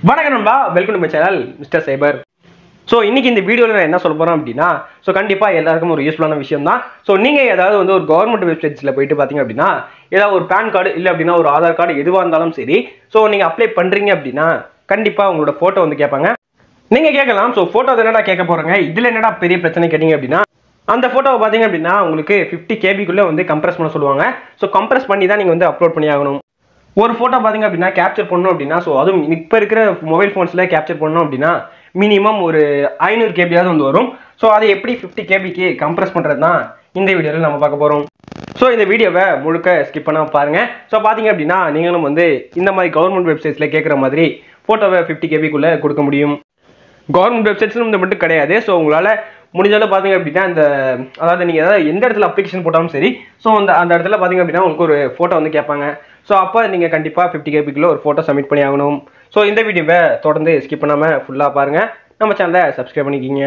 வணக்கம் நண்பா welcome to my channel Mister Cyber so இன்னைக்கு இந்த வீடியோவில் நான் என்ன சொல்ல போகிறேன் அப்படின்னா ஸோ கண்டிப்பாக எல்லாருக்கும் ஒரு யூஸ்ஃபுல்லான விஷயம் தான் ஸோ நீங்கள் ஏதாவது வந்து ஒரு கவர்மெண்ட் வெப்சைட்ஸில் போயிட்டு பார்த்தீங்க அப்படின்னா ஏதாவது ஒரு பேன் கார்டு இல்லை அப்படின்னா ஒரு ஆதார் கார்டு எதுவாக இருந்தாலும் சரி ஸோ நீங்கள் அப்ளை பண்ணுறீங்க அப்படின்னா கண்டிப்பாக உங்களோட ஃபோட்டோ வந்து கேட்பாங்க நீங்கள் கேட்கலாம் ஸோ ஃபோட்டோ என்னடா கேட்க போகிறேங்க இதில் என்னடா பெரிய பிரச்சனை கேட்டிங்க அப்படின்னா அந்த ஃபோட்டோவை பார்த்தீங்க அப்படின்னா உங்களுக்கு ஃபிஃப்டி கேபிக்குள்ளே வந்து கம்ப்ரஸ் பண்ண சொல்லுவாங்க ஸோ கம்ப்ரஸ் பண்ணி தான் நீங்கள் வந்து அப்லோட் பண்ணி ஆகணும் ஒரு ஃபோட்டோ பார்த்தீங்க அப்படின்னா கேப்சர் பண்ணணும் அப்படின்னா ஸோ அதுவும் இப்போ இருக்கிற மொபைல் ஃபோன்ஸில் கேப்சர் பண்ணணும் அப்படின்னா மினிமம் ஒரு ஐநூறு கேபியாவது வந்து வரும் ஸோ அதை எப்படி ஃபிஃப்டி கேபிக்கு கம்ப்ரஸ் பண்ணுறது தான் இந்த வீடியோவில் நம்ம பார்க்க போகிறோம் ஸோ இந்த வீடியோவை முழுக்க ஸ்கிப் பண்ணாம பாருங்க ஸோ பார்த்தீங்க அப்படின்னா நீங்களும் வந்து இந்த மாதிரி கவர்மெண்ட் வெப்சைட்ஸில் கேட்குற மாதிரி ஃபோட்டோவை ஃபிஃப்டி கேபிக்குள்ளே கொடுக்க முடியும் கவர்மெண்ட் வெப்சைட்ஸ்லும் இந்த மட்டும் கிடையாது ஸோ உங்களால் முடிஞ்ச அளவு பார்த்தீங்க அப்படின்னா இந்த அதாவது நீங்கள் ஏதாவது எந்த இடத்துல அப்ளிகேஷன் போட்டாலும் சரி ஸோ அந்த அந்த இடத்துல பார்த்தீங்க அப்படின்னா உங்களுக்கு ஒரு ஃபோட்டோ வந்து கேட்பாங்க ஸோ அப்போ நீங்கள் கண்டிப்பாக ஃபிஃப்டி கேபிக்குள்ள ஒரு ஃபோட்டோ சப்மிட் பண்ணி ஆகணும் ஸோ இந்த வீடியோவை தொடர்ந்து ஸ்கிப் பண்ணாமல் ஃபுல்லாக பாருங்கள் நம்ம சேனலை சப்ஸ்கிரைப் பண்ணிக்கிங்க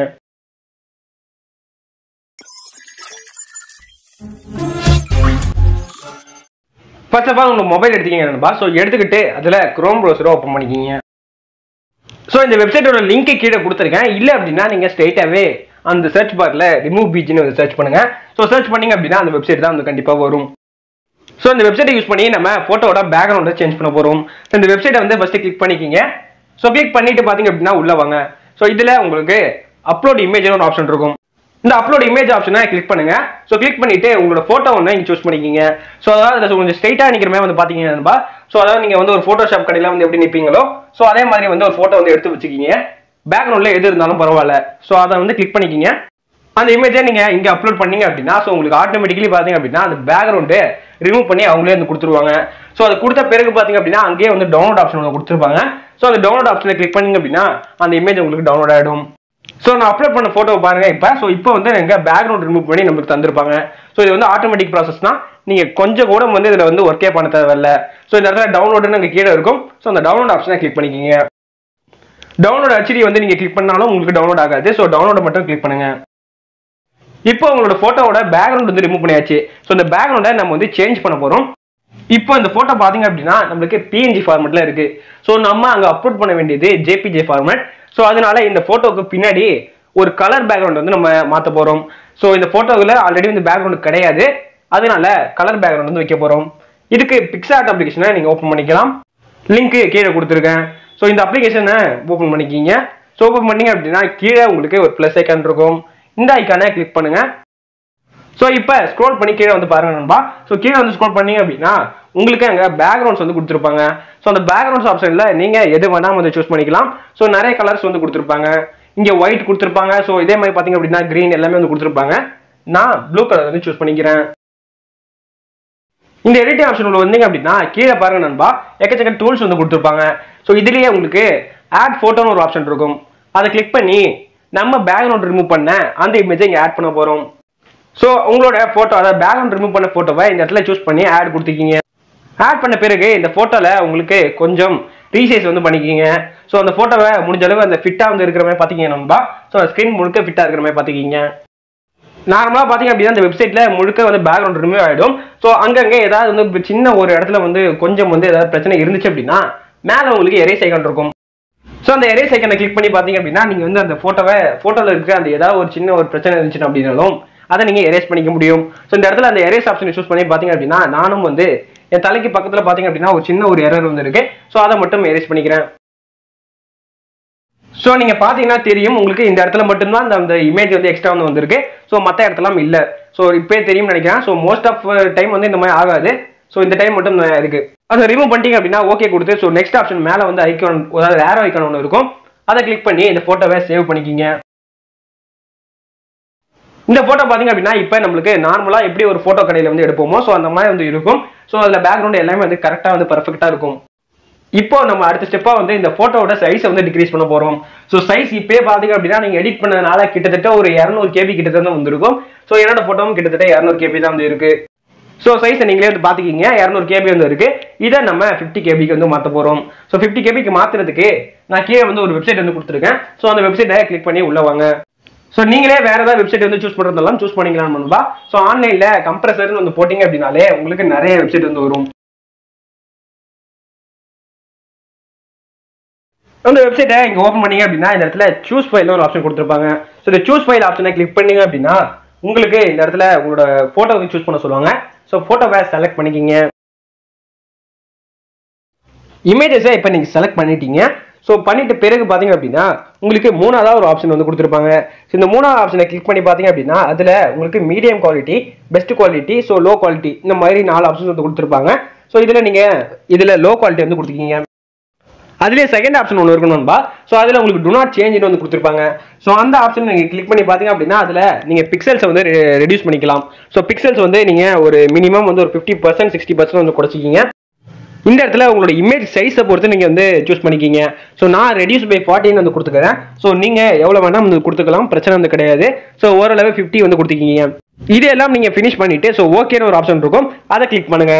ஃபர்ஸ்ட் ஆஃப் ஆல் உங்கள் மொபைல் எடுத்துக்கிங்க நண்பா ஸோ எடுத்துக்கிட்டு அதில் க்ரோம் ப்ரௌசரை ஓப்பன் பண்ணிக்கிங்க ஸோ இந்த வெப்சைட்டோட லிங்க் கீழே கொடுத்துருக்கேன் இல்லை அப்படின்னா நீங்கள் ஸ்ட்ரெயிட்டாகவே அந்த சர்ச் பாரில் ரிமூவ் பீச்னு வந்து சர்ச் பண்ணுங்க ஸோ சர்ச் பண்ணீங்க அப்படின்னா அந்த வெப்சைட் தான் வந்து கண்டிப்பாக வரும் ஸோ இந்த வெப்சைட்டை யூஸ் பண்ணி நம்ம ஃபோட்டோட பேக்ரவுண்டை சேஞ்ச் பண்ண போகிறோம் ஸோ இந்த வெப்சைட்டை வந்து ஃபஸ்ட்டு கிளிக் பண்ணிக்கிங்க ஸோ கிளிக் பண்ணிட்டு பார்த்தீங்க அப்படின்னா உள்ளே வாங்க ஸோ இதில் உங்களுக்கு அப்லோட் இமேஜ்னு ஒரு ஆப்ஷன் இருக்கும் இந்த அப்லோட் இமேஜ் ஆப்ஷனை கிளிக் பண்ணுங்க ஸோ கிளிக் பண்ணிட்டு உங்களோட ஃபோட்டோ ஒன்று நீங்கள் சூஸ் பண்ணிக்கிங்க ஸோ அதாவது இதுல கொஞ்சம் ஸ்ட்ரைட்டாக நிற்கிற மாதிரி வந்து பார்த்தீங்கன்னா நண்பா ஸோ அதாவது நீங்கள் வந்து ஒரு ஃபோட்டோஷாப் கடையில் வந்து எப்படி நிற்பீங்களோ ஸோ அதே மாதிரி வந்து ஒரு ஃபோட்டோ வந்து எடுத்து வச்சுக்கிங்க பேக்ரவுண்டில் எது இருந்தாலும் பரவாயில்ல ஸோ அதை வந்து கிளிக் பண்ணிக்கிங்க அந்த இமேஜை நீங்கள் இங்கே அப்லோட் பண்ணீங்க அப்படின்னா ஸோ உங்களுக்கு ஆட்டோமேட்டிக்கலி பார்த்தீங்க அப்படின்னா அந்த பேக்ரவுண்டு ரிமூவ் பண்ணி அவங்களே வந்து கொடுத்துருவாங்க ஸோ அது கொடுத்த பிறகு பார்த்தீங்க அப்படின்னா அங்கேயே வந்து டவுன்லோட் ஆப்ஷன் ஒன்று கொடுத்துருப்பாங்க ஸோ அந்த டவுன்லோட் ஆப்ஷனை கிளிக் பண்ணீங்க அப்படின்னா அந்த இமேஜ் உங்களுக்கு டவுன்லோட் ஆகிடும் ஸோ நான் அப்லோட் பண்ண ஃபோட்டோ பாருங்க இப்போ ஸோ இப்போ வந்து எங்கள் பேக்ரவுண்ட் ரிமூவ் பண்ணி நமக்கு தந்திருப்பாங்க ஸோ இது வந்து ஆட்டோமேட்டிக் ப்ராசஸ் தான் நீங்கள் கொஞ்சம் கூட வந்து இதில் வந்து ஒர்க்கே பண்ண தேவையில்ல ஸோ இந்த இடத்துல டவுன்லோடுன்னு அங்கே கீழே இருக்கும் ஸோ அந்த டவுன்லோட் ஆப்ஷனை கிளிக் பண்ணிக்கிங்க டவுன்லோட் ஹெச்டி வந்து நீங்கள் கிளிக் பண்ணாலும் உங்களுக்கு டவுன்லோட் ஆகாது ஸோ டவுன்லோட் மட்டும் கிளிக் பண்ணுங்க இப்போ உங்களோட ஃபோட்டோவோட பேக்ரவுண்ட் வந்து ரிமூவ் பண்ணியாச்சு ஸோ இந்த பேக்ரவுண்டை நம்ம வந்து சேஞ்ச் பண்ண போகிறோம் இப்போ இந்த ஃபோட்டோ பார்த்தீங்க அப்படின்னா நம்மளுக்கு பிஎன்ஜி ஃபார்மெட்டில் இருக்கு ஸோ நம்ம அங்கே அப்லோட் பண்ண வேண்டியது ஜேபிஜே ஃபார்மேட் ஸோ அதனால இந்த ஃபோட்டோக்கு பின்னாடி ஒரு கலர் பேக்ரவுண்ட் வந்து நம்ம மாற்ற போகிறோம் ஸோ இந்த ஃபோட்டோவில் ஆல்ரெடி வந்து பேக்ரவுண்ட் கிடையாது அதனால கலர் பேக்ரவுண்ட் வந்து வைக்க போகிறோம் இதுக்கு பிக்சார்ட் அப்ளிகேஷனை நீங்கள் ஓப்பன் பண்ணிக்கலாம் லிங்க்கு கீழே கொடுத்துருக்கேன் ஸோ இந்த அப்ளிகேஷனை ஓப்பன் பண்ணிக்கிங்க ஸோ ஓப்பன் பண்ணீங்க அப்படின்னா கீழே உங்களுக்கு ஒரு ப்ளஸ் ஐக்கான் இருக்கும் இந்த ஐக்கானை கிளிக் பண்ணுங்க ஸோ இப்போ ஸ்க்ரோல் பண்ணி கீழே வந்து பாருங்க நண்பா ஸோ கீழே வந்து ஸ்க்ரோல் பண்ணீங்க அப்படின்னா உங்களுக்கு அங்கே பேக்ரவுண்ட்ஸ் வந்து கொடுத்துருப்பாங்க ஸோ அந்த பேக்ரவுண்ட்ஸ் ஆப்ஷனில் நீங்கள் எது வேணால் வந்து சூஸ் பண்ணிக்கலாம் ஸோ நிறைய கலர்ஸ் வந்து கொடுத்துருப்பாங்க இங்கே ஒயிட் கொடுத்துருப்பாங்க ஸோ இதே மாதிரி பார்த்தீங்க அப்படின்னா க்ரீன் எல்லாமே வந்து கொடுத்துருப்பாங்க நான் ப்ளூ கலர் வந்து சூஸ் பண்ணிக்கிறேன் இந்த எடிட்டிங் ஆப்ஷன் உள்ள வந்தீங்க அப்படின்னா கீழே பாருங்க நண்பா எக்கச்சக்க டூல்ஸ் வந்து கொடுத்துருப்பாங்க ஸோ இதுலேயே உங்களுக்கு ஆட் ஃபோட்டோன்னு ஒரு ஆப்ஷன் இருக்கும் அதை கிளிக் பண்ணி நம்ம பேக்ரவுண்ட் ரிமூவ் பண்ண அந்த இமேஜை இங்கே ஆட் பண்ண போகிறோம் ஸோ உங்களோட ஃபோட்டோ அதாவது பேக்ரவுண்ட் ரிமூவ் பண்ண ஃபோட்டோவை இந்த இடத்துல சூஸ் பண்ணி ஆட் கொடுத்துக்கிங்க ஆட் பண்ண பிறகு இந்த ஃபோட்டோவில் உங்களுக்கு கொஞ்சம் ரீசைஸ் வந்து பண்ணிக்கிங்க ஸோ அந்த ஃபோட்டோவை முடிஞ்ச அளவு அந்த ஃபிட்டாக வந்து இருக்கிற மாதிரி பார்த்திங்க நண்பா ஸோ ஸ்க்ரீன் முழுக்க ஃபிட்டாக இருக்கிற மாதிரி பார்த்துக்கிங்க நார்மலாக பார்த்தீங்க அப்படின்னா அந்த வெப்சைட்டில் முழுக்க வந்து பேக்ரவுண்ட் ரிமூவ் ஆகிடும் ஸோ அங்கங்கே ஏதாவது வந்து சின்ன ஒரு இடத்துல வந்து கொஞ்சம் வந்து ஏதாவது பிரச்சனை இருந்துச்சு அப்படின்னா மேலே உங்களுக்கு எரேஸ் ஐக்கான் இருக்கும் ஸோ அந்த எரேஸ் ஐக்கனை கிளிக் பண்ணி பார்த்தீங்க அப்படின்னா நீங்கள் வந்து அந்த ஃபோட்டோவை ஃபோட்டோவில் இருக்க அந்த ஏதாவது ஒரு சின்ன ஒரு பிரச்சனை இருந்துச்சு அப்படின்னாலும் அதை நீங்கள் எரேஸ் பண்ணிக்க முடியும் ஸோ இந்த இடத்துல அந்த எரேஸ் ஆப்ஷன் சூஸ் பண்ணி பார்த்தீங்க அப்படின்னா நானும் வந்து என் தலைக்கு பக்கத்தில் பார்த்தீங்க அப்படின்னா ஒரு சின்ன ஒரு எரர் வந்து இருக்கு ஸோ அதை மட்டும் எரேஸ் பண்ணிக்கிறேன் ஸோ நீங்கள் பார்த்தீங்கன்னா தெரியும் உங்களுக்கு இந்த இடத்துல மட்டும்தான் அந்த அந்த இமேஜ் வந்து எக்ஸ்ட்ரா வந்து வந்திருக்கு ஸோ மற்ற இடத்துலாம் இல்லை ஸோ இப்போயே தெரியும்னு நினைக்கிறேன் ஸோ மோஸ்ட் ஆஃப் டைம் வந்து இந்த மாதிரி ஆகாது ஸோ இந்த டைம் மட்டும் இருக்கு அதை ரிமூவ் பண்ணிட்டீங்க அப்படின்னா ஓகே கொடுத்து ஸோ நெக்ஸ்ட் ஆப்ஷன் மேலே வந்து ஐக்கான் அதாவது ஏரோ ஐக்கான் ஒன்று இருக்கும் அதை கிளிக் பண்ணி இந்த ஃபோட்டோவை சேவ் பண்ணிக்கிங்க இந்த ஃபோட்டோ பார்த்தீங்க அப்படின்னா இப்போ நம்மளுக்கு நார்மலாக எப்படி ஒரு ஃபோட்டோ கடையில் வந்து எடுப்போமோ ஸோ அந்த மாதிரி வந்து இருக்கும் ஸோ அதில் பேக்ரவுண்ட் எல்லாமே வந்து கரெக்டாக வந்து பர்ஃபெக்டாக இருக்கும் இப்போ நம்ம அடுத்த ஸ்டெப்பாக வந்து இந்த ஃபோட்டோவோட சைஸை வந்து டிக்ரீஸ் பண்ண போகிறோம் ஸோ சைஸ் இப்போயே பார்த்தீங்க அப்படின்னா நீங்கள் எடிட் பண்ணதுனால கிட்டத்தட்ட ஒரு இரநூறு கேபி கிட்டத்தட்ட வந்திருக்கும் ஸோ என்னோட ஃபோட்டோவும் கிட்டத்தட்ட இரநூறு கேபி தான் வந்து இருக்கு ஸோ சைஸை நீங்களே வந்து பார்த்துக்கிங்க இரநூறு கேபி வந்து இருக்கு இதை நம்ம ஃபிஃப்டி கேபிக்கு வந்து மாற்ற போகிறோம் ஸோ ஃபிஃப்டி கேபிக்கு மாற்றுறதுக்கு நான் கீழே வந்து ஒரு வெப்சைட் வந்து கொடுத்துருக்கேன் ஸோ அந்த வெப்சைட்டை கிளிக் பண்ணி உள்ள வாங்க ஸோ நீங்களே வேற ஏதாவது வெப்சைட் வந்து சூஸ் பண்ணுறதெல்லாம் சூஸ் பண்ணிக்கலாம் நண்பா ஸோ ஆன்லைனில் கம்ப்ரஸர்னு வந்து போட்டிங்க அப்படின்னாலே உங்களுக்கு நிறைய வெப்சைட் வந்து வரும் அந்த வெப்சைட்டை இங்கே ஓப்பன் பண்ணீங்க அப்படின்னா இந்த இடத்துல சூஸ் ஃபைல் ஒரு ஆப்ஷன் கொடுத்துருப்பாங்க ஸோ இந்த சூஸ் ஃபைல் ஆப்ஷனை கிளிக் பண்ணீங்க அப்படின்னா உங்களுக்கு இந்த இடத்துல உங்களோட ஃபோட்டோவை சூஸ் பண்ண சொல்லுவாங்க ஸோ ஃபோட்டோவை செலக்ட் பண்ணிக்கிங்க இமேஜஸை இப்போ நீங்கள் செலக்ட் பண்ணிட்டீங்க ஸோ பண்ணிட்டு பிறகு பார்த்தீங்க அப்படின்னா உங்களுக்கு மூணாவது ஒரு ஆப்ஷன் வந்து கொடுத்துருப்பாங்க ஸோ இந்த மூணாவது ஆப்ஷனை கிளிக் பண்ணி பார்த்தீங்க அப்படின்னா அதில் உங்களுக்கு medium quality best quality so low quality இந்த மாதிரி நாலு ஆப்ஷன் வந்து கொடுத்துருப்பாங்க ஸோ இதில் நீங்கள் இதில் லோ குவாலிட்டி வந்து கொடுத்துருக்கீங்க அதுலேயே செகண்ட் ஆப்ஷன் ஒன்று இருக்கணும்பா ஸோ அதில் உங்களுக்கு டு நாட் சேஞ்ச் வந்து கொடுத்துருப்பாங்க ஸோ அந்த ஆப்ஷன் நீங்கள் கிளிக் பண்ணி பார்த்தீங்க அப்படின்னா அதில் நீங்கள் பிக்சல்ஸை வந்து ரெடியூஸ் பண்ணிக்கலாம் ஸோ பிக்சல்ஸ் வந்து நீங்கள் ஒரு மினிமம் வந்து ஒரு ஃபிஃப்டி பர்சன்ட் சிக்ஸ்டி பர்சன்ட் வந்து குறைச்சிக்கிங்க இந்த இடத்துல உங்களோட இமேஜ் சைஸை பொறுத்து நீங்கள் வந்து சூஸ் பண்ணிக்கிங்க ஸோ நான் ரெடியூஸ் பை ஃபார்ட்டின்னு வந்து கொடுத்துக்கிறேன் ஸோ நீங்கள் எவ்வளோ வேணால் வந்து கொடுத்துக்கலாம் பிரச்சனை வந்து கிடையாது ஸோ ஓரளவு ஃபிஃப்டி வந்து கொடுத்துக்கிங்க இதெல்லாம் நீங்கள் ஃபினிஷ் பண்ணிட்டு ஸோ ஓகேன்னு ஒரு ஆப்ஷன் இருக்கும் அதை கிளிக் பண்ணுங்க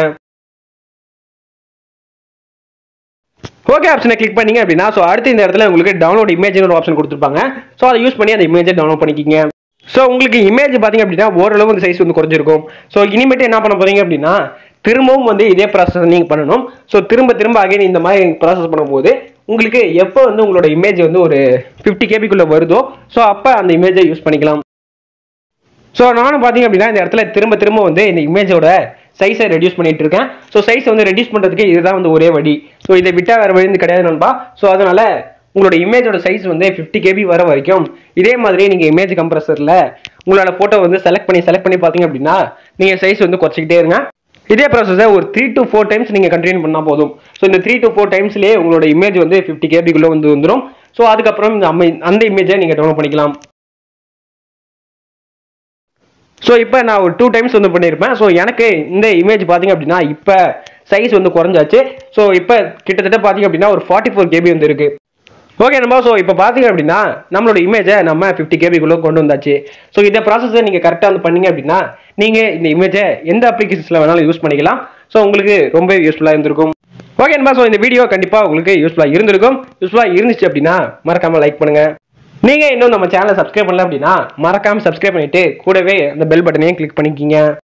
ஓகே ஆப்ஷனை கிளிக் பண்ணீங்க அப்படின்னா ஸோ அடுத்து இந்த இடத்துல உங்களுக்கு டவுன்லோட் இமேஜ்னு ஒரு ஆப்ஷன் கொடுத்துருப்பாங்க ஸோ அதை யூஸ் பண்ணி அந்த இமேஜை டவுன்லோட் பண்ணிக்கிங்க ஸோ உங்களுக்கு இமேஜ் பார்த்தீங்க அப்படின்னா ஓரளவு வந்து சைஸ் வந்து குறைஞ்சிருக்கும் ஸோ இனிமேட்டு என்ன பண்ண போறீங்க அப்படின்னா திரும்பவும் வந்து இதே ப்ராசஸ் நீங்கள் பண்ணணும் ஸோ திரும்ப திரும்ப அகைன் இந்த மாதிரி ப்ராசஸ் பண்ணும்போது உங்களுக்கு எப்போ வந்து உங்களோட இமேஜ் வந்து ஒரு ஃபிஃப்டி கேபிக்குள்ளே வருதோ ஸோ அப்போ அந்த இமேஜை யூஸ் பண்ணிக்கலாம் ஸோ நானும் பார்த்தீங்க அப்படின்னா இந்த இடத்துல திரும்ப திரும்ப வந்து இந்த இமேஜோட சைஸை ரெடியூஸ் பண்ணிட்டு இருக்கேன் ஸோ சைஸை வந்து ரெடியூஸ் பண்ணுறதுக்கு இதுதான் வந்து ஒரே வழி ஸோ இதை விட்டால் வேறு வழி வந்து கிடையாது நண்பா ஸோ அதனால உங்களோட இமேஜோட சைஸ் வந்து ஃபிஃப்டி கேபி வர வரைக்கும் இதே மாதிரி நீங்கள் இமேஜ் கம்ப்ரஸரில் உங்களோட ஃபோட்டோ வந்து செலக்ட் பண்ணி செலக்ட் பண்ணி பார்த்தீங்க அப்படின்னா நீங்கள் சைஸ் வந்து குறைச்சிக்கிட்டே இருங்க இதே ப்ராசஸை ஒரு த்ரீ டு ஃபோர் டைம்ஸ் நீங்கள் கண்டினியூ பண்ணால் போதும் ஸோ இந்த த்ரீ டு ஃபோர் டைம்ஸ்லேயே உங்களோட இமேஜ் வந்து ஃபிஃப்டி கேபிக்குள்ளே வந்து வந்துடும் ஸோ அதுக்கப்புறம் இந்த அம்மை அந்த இமேஜை நீங்கள் டவுன்லோட் பண்ணிக்கலாம் ஸோ இப்போ நான் ஒரு டூ டைம்ஸ் வந்து பண்ணியிருப்பேன் ஸோ எனக்கு இந்த இமேஜ் பார்த்தீங்க அப்படின்னா இப்போ சைஸ் வந்து குறைஞ்சாச்சு ஸோ இப்போ கிட்டத்தட்ட பார்த்தீங்க அப்படின்னா ஒரு ஃபார்ட்டி ஃபோர் கேபி வந்து இருக்கு ஓகே நம்ம ஸோ இப்போ பார்த்தீங்க அப்படின்னா நம்மளோட இமேஜை நம்ம ஃபிஃப்டி கேபிக்குள்ளே கொண்டு வந்தாச்சு ஸோ இந்த ப்ராசஸை நீங்கள் கரெக்டாக வந்து பண்ணீங்க அப்படின்னா நீங்கள் இந்த இமேஜை எந்த அப்ளிகேஷன்ஸில் வேணாலும் யூஸ் பண்ணிக்கலாம் ஸோ உங்களுக்கு ரொம்ப யூஸ்ஃபுல்லாக இருந்திருக்கும் ஓகே நண்பா ஸோ இந்த வீடியோ கண்டிப்பாக உங்களுக்கு யூஸ்ஃபுல்லாக இருந்திருக்கும் யூஸ்ஃபுல்லாக இருந்துச்சு அப்படின்னா மறக்காமல் லைக் பண்ணுங்க நீங்க இன்னும் நம்ம சேனலை சப்ஸ்கிரைப் பண்ணல அப்படின்னா மறக்காம சப்ஸ்கிரைப் பண்ணிட்டு கூடவே அந்த பெல் பட்டனையும் கிளிக் பண்ணிக்கிங்க